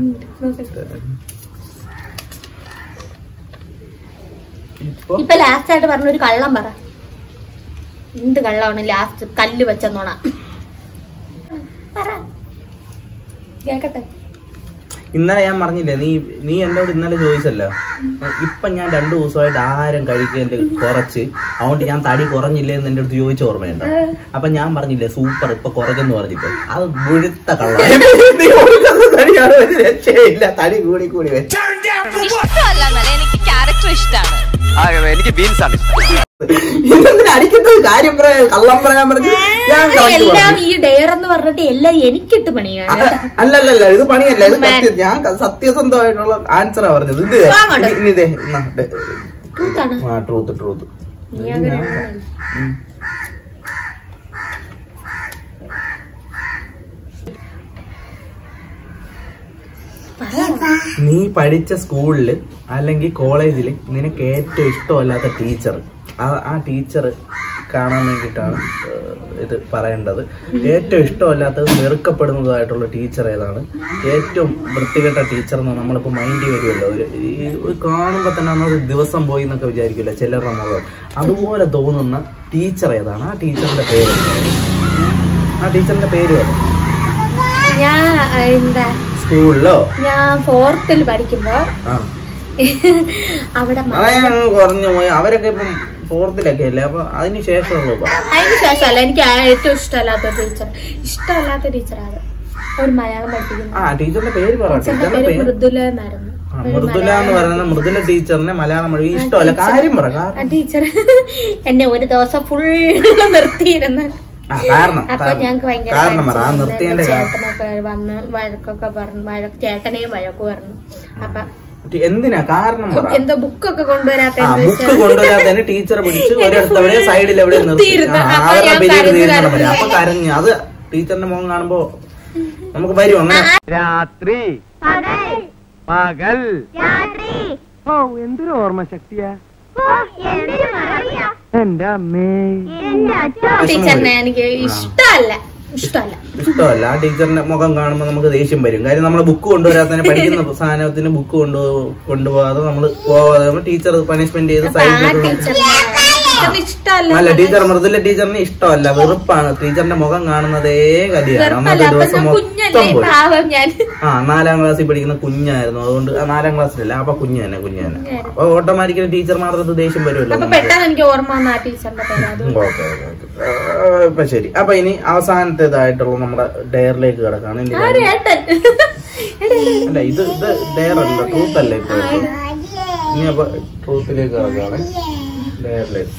ഇപ്പൊ ഇപ്പൊ ലാസ്റ്റ് ആയിട്ട് പറഞ്ഞ ഒരു കള്ളം പറ എന്ത് കള്ളമാണ് ലാസ്റ്റ് കല്ല് വെച്ചെന്നോണ പറ കേക്കട്ടെ ഇന്നലെ ഞാൻ പറഞ്ഞില്ലേ നീ നീ എന്നോട് ഇന്നലെ ചോദിച്ചല്ലോ ഇപ്പൊ ഞാൻ രണ്ടു ദിവസമായിട്ട് ആഹാരം കഴിക്കല് കുറച്ച് അതുകൊണ്ട് ഞാൻ തടി കുറഞ്ഞില്ലേ എന്ന് എന്റെ അടുത്ത് ചോദിച്ച ഓർമ്മയുണ്ടോ അപ്പൊ ഞാൻ പറഞ്ഞില്ലേ സൂപ്പർ ഇപ്പൊ കുറഞ്ഞെന്ന് പറഞ്ഞിട്ട് അത് മുഴുത്ത കള്ളം നീ കൊടുക്കുന്ന തടിയാണ് ഒരു രക്ഷയില്ല തടി കൂടി കൂടി വെച്ച ഇഷ്ടമല്ല എനിക്ക് ക്യാരക്ടർ ഇഷ്ടമാണ് എനിക്ക് ബീൻസ് ആണ് ഇതെന്തിനാ അടിക്കുന്ന കാര്യം പറയാൻ കള്ളം പറയാൻ പറഞ്ഞു ഞാൻ correct എല്ലാം പറഞ്ഞു. ഈ ഡെയർ എന്ന് പറഞ്ഞിട്ട് എല്ലാം എനിക്കിട്ട് പണിയാണ് അല്ലല്ലല്ല ഇത് പണിയല്ല ഇത് സത്യം ഞാൻ സത്യസന്ധമായിട്ടുള്ള ആൻസറാ പറഞ്ഞത് ഇത് വാങ്ങണ്ട. ഇനി ഇതേ എന്നാ, ദേ. ട്രൂത്താണ് ആ ട്രൂത്ത് ട്രൂത്ത് നീ അങ്ങനെ നീ പഠിച്ച സ്കൂളിൽ അല്ലെങ്കിൽ കോളേജിൽ നിനക്ക് ഏറ്റവും ഇഷ്ടമല്ലാത്ത ടീച്ചർ ആ ടീച്ചർ കാണാൻ വേണ്ടിയിട്ടാണ് ഏഹ്, ഇത് പറയേണ്ടത് ഏറ്റവും ഇഷ്ടമല്ലാത്തത് വെറുക്കപ്പെടുന്നതായിട്ടുള്ള ടീച്ചർ ഏതാണ് ഏറ്റവും വൃത്തികെട്ട ടീച്ചർ എന്ന് നമ്മളിപ്പോൾ മൈൻഡിൽ വരുമല്ലോ ഒരു ഈ ഒരു കാണുമ്പോൾ തന്നെ നമ്മൾ ദിവസം പോയി എന്നൊക്കെ വിചാരിക്കില്ല ചിലരുടെ മുഖം അതുപോലെ തോന്നുന്ന ടീച്ചർ ഏതാണ് ആ ടീച്ചറിന്റെ പേര് ആ ടീച്ചറിന്റെ പേര് ഏതാണ് ഞാൻ ആ, എന്താ സ്കൂളിലോ ഞാൻ ഫോർത്തിൽ പഠിക്കുമ്പോ ആ അവിടെ മ- അതാ ഞാൻ കുറഞ്ഞു പോയി അവരൊക്കെ ഇപ്പം ഫോർത്തിലൊക്കെ അല്ലേ അപ്പൊ അതിന് ശേഷമുള്ളൂ ഇപ്പൊ. അതിന് ശേഷമല്ല എനിക്ക് ആ ഏറ്റവും ഇഷ്ടമല്ലാത്ത ടീച്ചർ ഇഷ്ടമല്ലാത്ത ടീച്ചർ അത് ഒരു മലയാളം പഠിപ്പിക്കുന്നു ആ ടീച്ചറിന്റെ പേര് പറ ടീച്ചറിന്റെ ടീച്ചറിന്റെ പേര് പേര് മൃദുല എന്നായിരുന്നു ആ, മൃദുല എന്ന് പറയുന്ന മൃദുല ടീച്ചറിനെ മലയാളം മൊഴി ഇഷ്ടമല്ല കാര്യം പറ ആ കാരണം ടീച്ചർ എന്നെ ഒരു ദിവസം ഫുൾ നിർത്തിയിരുന്നു ആ കാരണം അപ്പൊ കാരണം. ഞങ്ങക്ക് ഭയങ്കര കാരണം പറ ആ ടെൻഷൻ. നിർത്തിയതിന്റെ കാരണം ചേട്ടനൊക്കെ വന്ന് വഴക്കൊക്കെ പറഞ്ഞു വഴക്ക് ചേട്ടനെയും വഴക്ക് പറഞ്ഞു അപ്പൊ ടി- എന്തിനാ കാരണം പറ എന്തോ ബുക്കൊക്കെ കൊണ്ടുവരാത്ത ആ ബുക്ക് കൊണ്ടുവരാത്തതിന് ടീച്ചർ പിടിച്ച് ഒരിടത്തവരെ സൈഡിൽ എവിടെ നിർത്തി നിർത്തിയിരുന്നു. ആ, അപ്പൊ അവരുടെ ഞാൻ പേര് കരഞ്ഞു തീരുന്നിടം വരെ കരഞ്ഞു. അപ്പൊ കരഞ്ഞു അത് ടീച്ചറിന്റെ മുഖം കാണുമ്പോ നമുക്ക് വരും അങ്ങനെ രാത്രി പകൽ ഓ എന്തൊരു ഓർമ്മ ശക്തിയാ എന്റെ അമ്മേ ടീച്ചറിനെ എനിക്ക് ഇഷ്ടമല്ല ഇഷ്ടമല്ല ഇഷ്ടമല്ല ആ ടീച്ചറിന്റെ മുഖം കാണുമ്പോൾ നമുക്ക് ദേഷ്യം വരും കാര്യം നമ്മൾ ബുക്ക് കൊണ്ടുവരാത്തതിന് പഠിക്കുന്ന സാധനത്തിന് ബുക്ക് കൊണ്ടു കൊണ്ടുപോകാതെ നമ്മൾ പോവാതെ ടീച്ചർ പണിഷ്മെന്റ് ചെയ്ത് അപ്പൊ ആ സൈഡിൽ ടീച്ചറിനെ ടീച്ചറിന് ഇഷ്ടമല്ല അല്ല ടീച്ചർ മൃദുല ടീച്ചറിന് ഇഷ്ടമല്ല വെറുപ്പാണ് ടീച്ചറിന്റെ മുഖം കാണുന്നതേ കലിയാണ് അന്നത്തെ വെറുപ്പല്ല അപ്പൊ ദിവസം ഞാൻ കുഞ്ഞല്ലേ മൊത്തം പോയി പാവം ഞാൻ ആ നാലാം ക്ലാസ്സിൽ പഠിക്കുന്ന കുഞ്ഞായിരുന്നു അതുകൊണ്ട് ആ, നാലാം ക്ലാസ്സിലല്ല അപ്പൊ കുഞ്ഞു തന്നെ കുഞ്ഞു തന്നെ അപ്പൊ ഓട്ടോമാറ്റിക്കലി ടീച്ചർമാരുടെ അടുത്ത് ദേഷ്യം വരുമല്ലോ അപ്പൊ പെട്ടെന്ന് എനിക്ക് ഓർമ്മ വന്ന ആ ടീച്ചറിന്റെ പേര് അത് ഓക്കെ ഓക്കെ ഇപ്പൊ ശരി അപ്പൊ ഇനി അവസാനത്തേതായിട്ടുള്ള നമ്മുടെ ഡെയറിലേക്ക് കിടക്കാണ് ഇനി ആര് ഏട്ടൻ അല്ല ഇത് ഇത് ഡെയർ അല്ല ട്രൂത്ത് അല്ലേ ഇപ്പൊ ഇനി അപ്പൊ ട്രൂത്തിലേക്ക് കിടക്കാണ് ഡെയറിലേക്ക്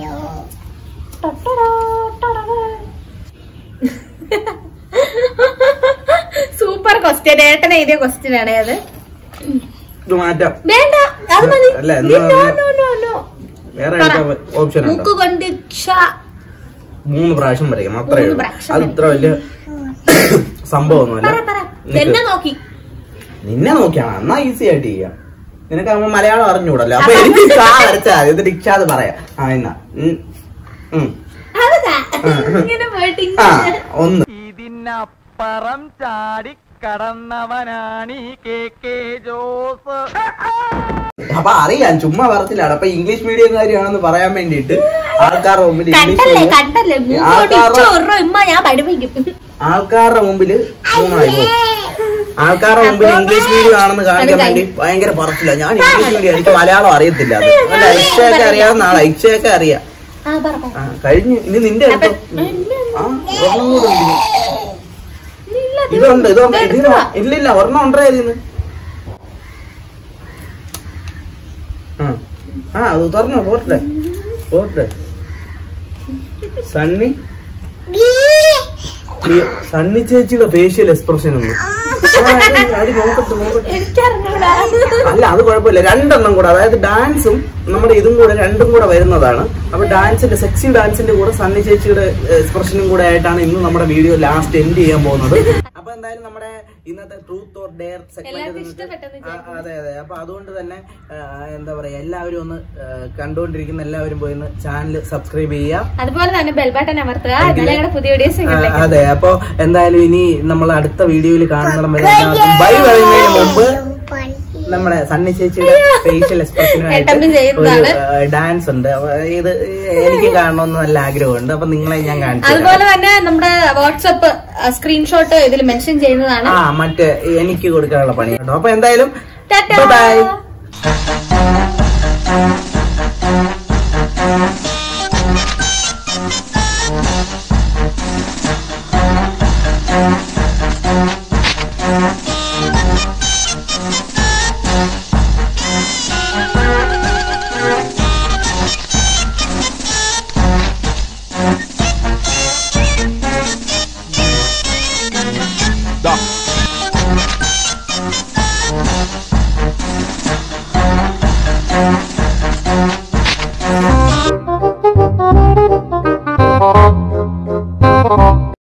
സൂപ്പർ ക്വസ്റ്റ്യൻ ഏട്ടൻ എഴുതിയ ക്വസ്റ്റ്യൻ ആണ് അത് ഇത് മാറ്റാം വേണ്ട അത് മതി അല്ല, No, എന്നാ no, അത് no, no, no. വേറെ പറ. ഓപ്ഷൻ ഉണ്ടോ മൂക്ക് കൊണ്ട് ക്ഷ മൂന്ന് പ്രാവശ്യം വരയ്ക്കണം അത്രേ മൂന്ന് ഉള്ളൂ പ്രാവശ്യം അത് ഇത്ര വലിയ സംഭവമൊന്നുമല്ല പറ പറ നിനക്ക് എന്നെ നോക്കി നിന്നെ നോക്കിയാണ് എന്നാ ഈസി ആയിട്ട് ചെയ്യാം നിനക്കാവുമ്പോ മലയാളം അറിഞ്ഞൂടല്ലോ അപ്പൊ എനിക്ക് കാ വരച്ചാ മതി. ഇത് ഡിക്ഷാത് പറയാം ആ എന്നാ ഉം. ഉം. അതാ. ഇങ്ങനെ പോയിട്ട് ആ ഇങ്ങനെ ഒന്ന് ഇതിനപ്പുറം ചാടി കടന്നവനാണ് ഈ കെ കെ ജോസ് അപ്പൊ അറിയാം ചുമ്മാ പറച്ചിലാണ് അപ്പൊ ഇംഗ്ലീഷ് മീഡിയം കാര്യമാണെന്ന് പറയാൻ വേണ്ടിയിട്ട് ആൾക്കാരുടെ മുമ്പിൽ ഇംഗ്ലീഷ് കണ്ടല്ലേ medium- കണ്ടല്ലേ മൂക്കോട്ട് ആൾക്കാരുടെ ഇച്ച ഒരു ഉമ്മ ഞാൻ പഠിപ്പിക്കും ആൾക്കാരുടെ മുമ്പിൽ മൂന്നായി പോകും ആൾക്കാരുടെ മുമ്പിൽ ഇംഗ്ലീഷ് മീഡിയം ആണെന്ന് കാണിക്കാൻ വേണ്ടി ഭയങ്കര പറച്ചില്ല ഞാൻ ഇംഗ്ലീഷ് മീഡിയം എനിക്ക് മലയാളം അറിയത്തില്ല അത് അല്ല ഇക്ഷയൊക്കെ അറിയാവുന്ന ആളാ ഇക്ഷയൊക്കെ അറിയാം ആ പറ പറ. ആ കഴിഞ്ഞു ഇനി നിന്റെ അടുത്തോ ആ ഒരെണ്ണം കൂടെ ഉണ്ട് ഇനി. ഇല്ല, ഇത് ഇതുണ്ട് ഇതുണ്ട് ഇത് ഇതിന് എടുത്തതാ. ഇല്ലില്ല ഒരെണ്ണം ഉണ്ടേ ഇതിന് ആ ആ അത് തുറന്നോ പോട്ടെ പോട്ടെ സണ്ണി ഈ സണ്ണി ചേച്ചിയുടെ ഫേഷ്യൽ എക്സ്പ്രഷൻ ഒന്ന് ആ, അടി, അടി, നോക്കട്ടെ നോക്കട്ടെ എനിക്കറിഞ്ഞൂടാ അല്ല അത് കുഴപ്പമില്ല രണ്ടെണ്ണം കൂടെ അതായത് ഡാൻസും നമ്മുടെ ഇതും കൂടെ രണ്ടും കൂടെ വരുന്നതാണ് അപ്പൊ ഡാൻസിന്റെ സെക്സി ഡാൻസിന്റെ കൂടെ സണ്ണി ചേച്ചിയുടെ എക്സ്പ്രഷനും കൂടെ ആയിട്ടാണ് ഇന്ന് നമ്മുടെ വീഡിയോ ലാസ്റ്റ് എൻഡ് ചെയ്യാൻ പോകുന്നത് അപ്പൊ എന്തായാലും നമ്മുടെ ഇന്നത്തെ ട്രൂത്ത് ഓർ ഡെയർ എല്ലാവർക്കും ഇഷ്ടപ്പെട്ടെന്ന് സെഗ്മെന്റ് അതെ അതെ അപ്പൊ അതുകൊണ്ട് തന്നെ ആ, എന്താ പറയാ എല്ലാവരും ഒന്ന് ആ, കണ്ടുകൊണ്ടിരിക്കുന്ന എല്ലാവരും പോയി ഒന്ന് ചാനൽ സബ്സ്ക്രൈബ് ചെയ്യുക അതുപോലെ തന്നെ ബെൽബട്ടൺ അമർത്തുക എന്നാലേ ഞങ്ങളുടെ പുതിയ വീഡിയോസ് ആ, അതെ അപ്പൊ എന്തായാലും ഇനി നമ്മൾ അടുത്ത വീഡിയോയിൽ കാണുന്നിടം വരെ എല്ലാവർക്കും ബൈ പറയുന്നതിന് മുമ്പ് നമ്മുടെ സണ്ണി ചേച്ചിയുടെ ഫേഷ്യൽ എക്സ്പ്രഷനുമായിട്ട് Attempt ചെയ്യുന്നതാണ്. ഒരു ഡാൻസ് ഉണ്ട് അപ്പൊ ഇത് എനിക്ക് കാണണമെന്ന് നല്ല ആഗ്രഹമുണ്ട് അപ്പൊ നിങ്ങളെ ഞാൻ കാണിച്ചു തരാം. അതുപോലെ തന്നെ നമ്മുടെ വാട്സപ്പ് സ്ക്രീൻഷോട്ട് ഇതിൽ മെൻഷൻ ചെയ്യുന്നതാണ് ആ മറ്റേ എനിക്ക് കൊടുക്കാനുള്ള പണി കേട്ടോ അപ്പൊ എന്തായാലും ടാറ്റാ. ബൈ ദാ